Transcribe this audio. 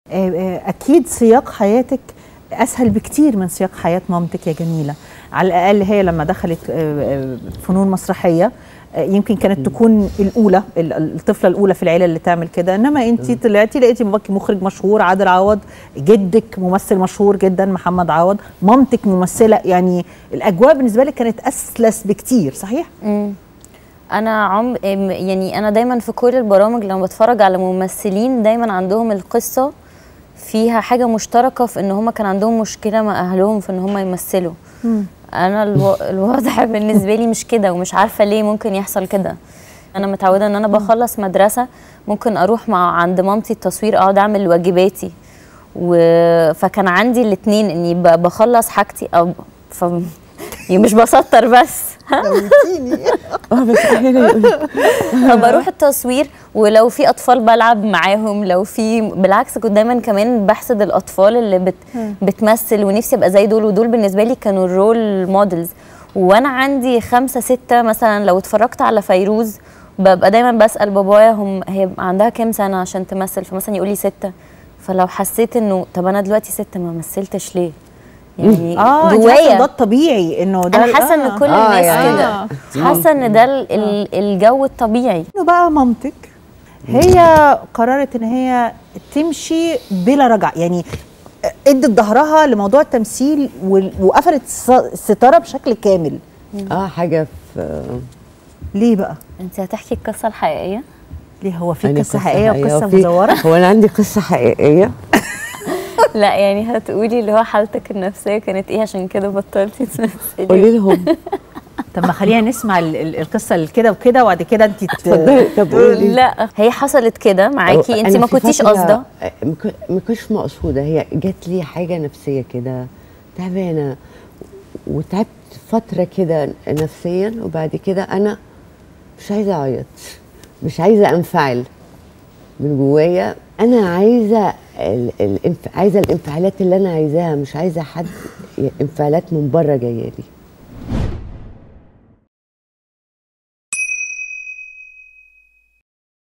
آه، آه، اكيد سياق حياتك اسهل بكتير من سياق حياه مامتك يا جميله على الاقل هي لما دخلت آه، آه، فنون مسرحيه آه، يمكن كانت تكون الاولى ال- الطفله الاولى في العيله اللي تعمل كده انما انت طلعتي لقيتي باباكي مخرج مشهور عادل عوض جدك ممثل مشهور جدا محمد عوض مامتك ممثله يعني الاجواء بالنسبه لك كانت اسلس بكتير صحيح انا عم إم- يعني انا دايما في كل البرامج لما بتفرج على ممثلين دايما عندهم القصه فيها حاجه مشتركه في ان هم كان عندهم مشكله مع اهلهم في ان هم يمثلوا انا الو... الوضع بالنسبه لي مش كده ومش عارفه ليه ممكن يحصل كده انا متعوده ان انا بخلص مدرسه ممكن اروح مع عند مامتي التصوير اقعد اعمل واجباتي و... فكان عندي الاثنين اني ب... بخلص حاجتي او ف... يعني مش بسطر بس ها فبروح التصوير ولو في اطفال بلعب معاهم لو في بالعكس كنت دايما كمان بحسد الاطفال اللي بت بتمثل ونفسي ابقى زي دول ودول بالنسبه لي كانوا الرول موديلز وانا عندي خمسة ستة مثلا لو اتفرجت على فيروز ببقى دايما بسال بابايا هم هي عندها كام سنه عشان تمثل فمثلا يقول لي ستة فلو حسيت انه طب انا دلوقتي ستة ما مثلتش ليه يعني اه دي حاسة جوايا ده الطبيعي انه ده انا حاسه ان كل آه، الناس يعني. كده حاسه ان ده ال- ال- الجو الطبيعي انه بقى مامتك هي قررت ان هي تمشي بلا رجع يعني ادت ظهرها لموضوع التمثيل وال- وقفلت الس- الستاره بشكل كامل اه حاجه في ليه بقى انت هتحكي القصه الحقيقيه ليه هو في أنا قصه حقيقيه وقصه وفي- مزوره هو انا عندي قصه حقيقيه لا يعني هتقولي اللي هو حالتك النفسيه كانت ايه عشان كده بطلتي تمثلي قولي لهم طب ما خلينا نسمع ال- ال- القصه اللي كده وكده وبعد كده انت ت- اتفضلي طب قولي لا هي حصلت كده معاكي انت أنا ما في كنتيش فترة- قاصده ما كن- ما كنتش مقصوده هي جات لي حاجه نفسيه كده تعبانه وتعبت فتره كده نفسيا وبعد كده انا مش عايزه اعيط مش عايزه انفعل من جوايا انا عايزه ال- الانف... عايزه الانفعالات اللي انا عايزاها مش عايزه حد انفعالات من بره جايه لي